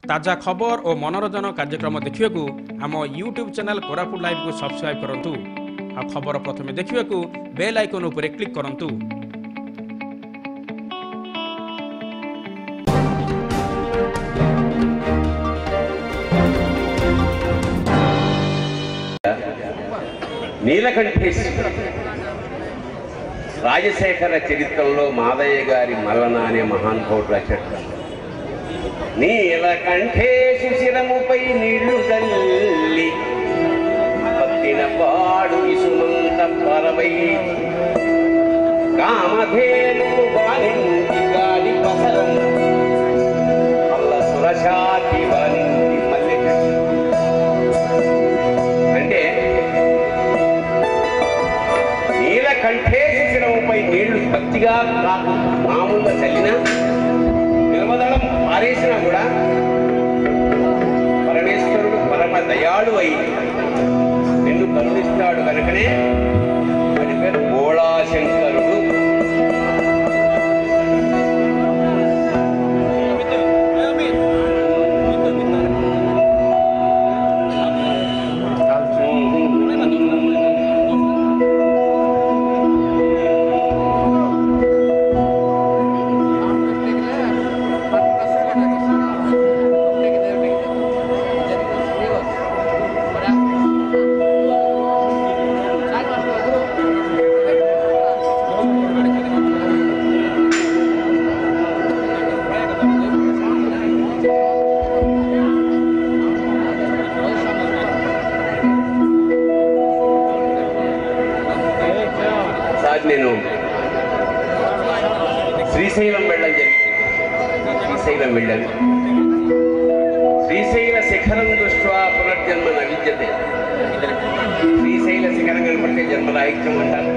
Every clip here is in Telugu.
ତାଜା ଖବର ଓ ମନୋରଞ୍ଜନ କାର୍ଯ୍ୟକ୍ରମ ଦେଖିବାକୁ ଆମ ୟୁଟ୍ୟୁବ୍ ଚ୍ୟାନେଲ୍ କୋରାପୁଟ ଲାଇଭ୍କୁ ସବସ୍କ୍ରାଇବ୍ କରନ୍ତୁ ଆଉ ଖବର ପ୍ରଥମେ ଦେଖିବାକୁ ବେଲ୍ ଆଇକନ୍ ଉପରେ କ୍ଲିକ୍ କରନ୍ତୁ నీలకంఠేశ్వర రాజశేఖర చరిత్రలో మాదయ్య గారి మల్లన అనే మహానుభావుడు రాశాడు నీలకంఠేశు శిరముపై నీళ్లు తల్లి పత్తిన పాడు ఇసుమంత పరవై కామధేను వానింటి గాలి పసరం పల్ల సురశాతి వానింటి మల్లె చెట్టు అంటే నీలకంఠేశ్వరంపై నీళ్లు భక్తిగా కాకు మామూలుగా చల్లినా నిలవదడం పారేసినా కూడా పరమేశ్వరుడు పరమ దయాళు అయి నిన్ను కరుణిస్తాడు కనుకనే వాడి పేరు బోళాశంకరుడు సార్ నేను శ్రీశైలం వెళ్ళడం జరిగింది శ్రీశైలం వెళ్ళాను శ్రీశైల శిఖరం దృష్ట్యా పునర్జన్మ నవిద్యతే శ్రీశైల శిఖరం కనపడితే జన్మరాహిత్యం అంటారు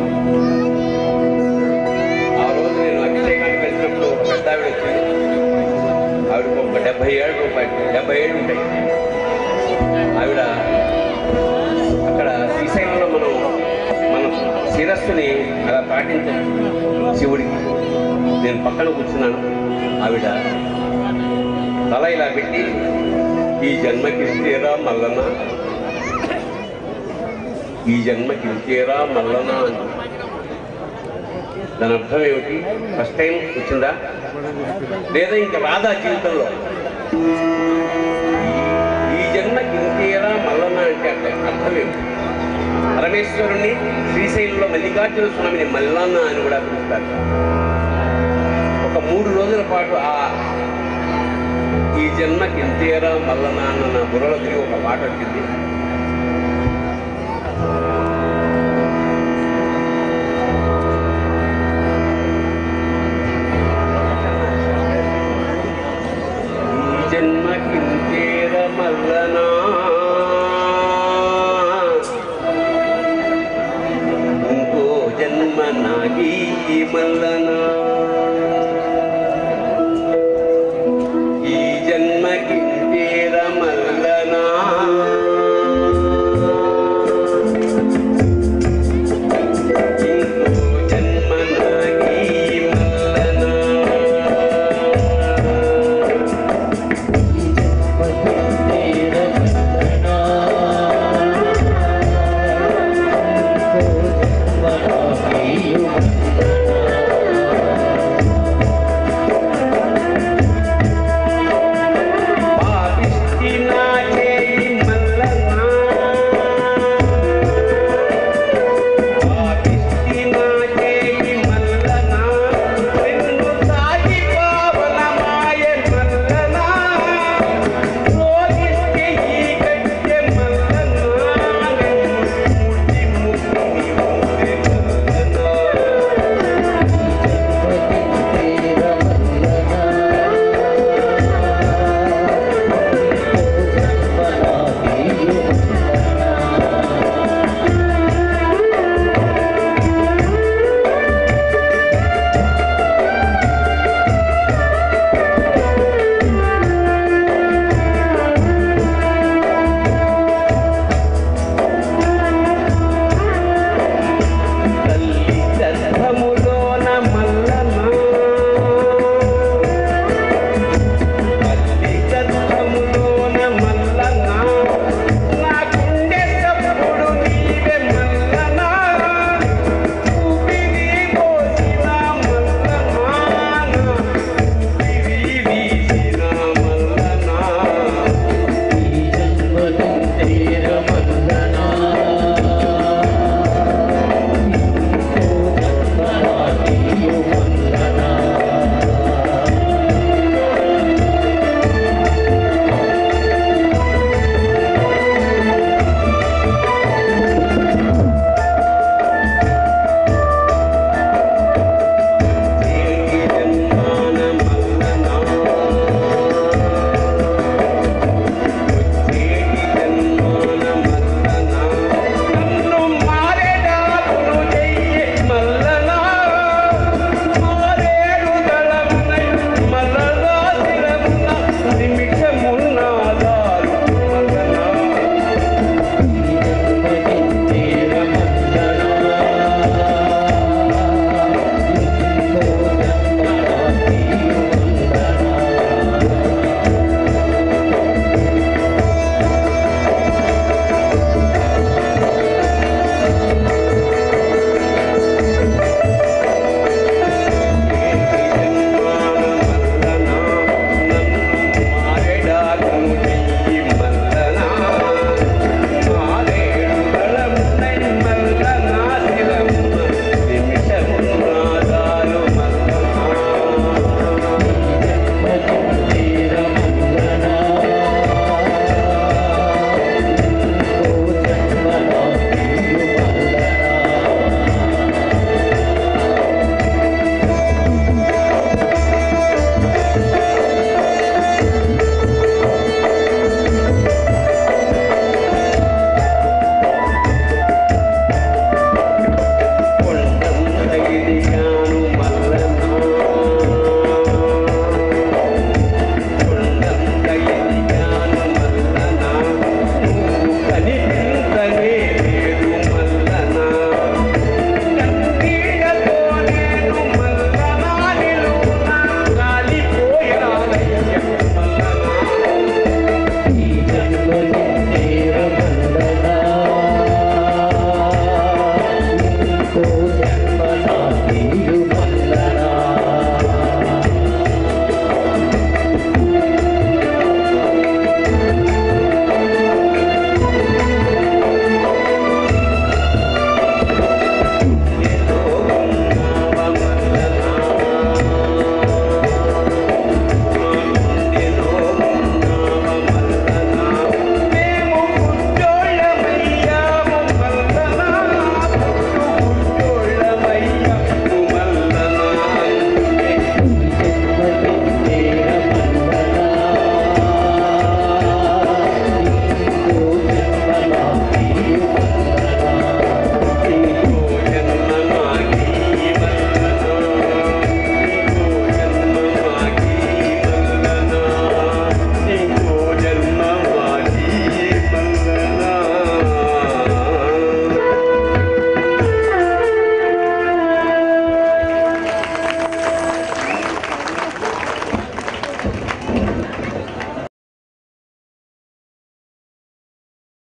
ఆ రోజు నేను అభిషేకానికి వెళ్తున్నప్పుడు ఒక పెద్ద ఆవిడ వచ్చింది ఆవిడకు ఒక డెబ్బై ఏడు రూపాయలు డెబ్బై ఏడు ఉంటాయి ఆవిడ అక్కడ శ్రీశైలంలో మనం మన శిరస్సుని అలా పాటించచ్చు శివుడికి నేను పక్కన కూర్చున్నాను ఆవిడ తల ఇలా పెట్టి ఈ జన్మకి ఇస్తేరా మల్లన ఈ జన్మకి ఇస్తేరా మల్లన అని దాని అర్థం ఏమిటి ఫస్ట్ టైం వచ్చిందా లేదా ఇంకా రాదా జీవితంలో ఈ జన్మకి ఇంతేరా మల్లన అంటే అర్థం అర్థం ఏమిటి పరమేశ్వరుణ్ణి శ్రీశైలంలో మల్లికార్జున స్వామిని మల్లన్న అని కూడా పిలుస్తారు ఒక మూడు రోజుల పాటు ఆ ఈ జన్మకి ఇంతేరా మల్లన్న అన్న నా బుర్రలో తిరిగి ఒక పాట వచ్చింది ఈ జన్మకి ఇంతేరా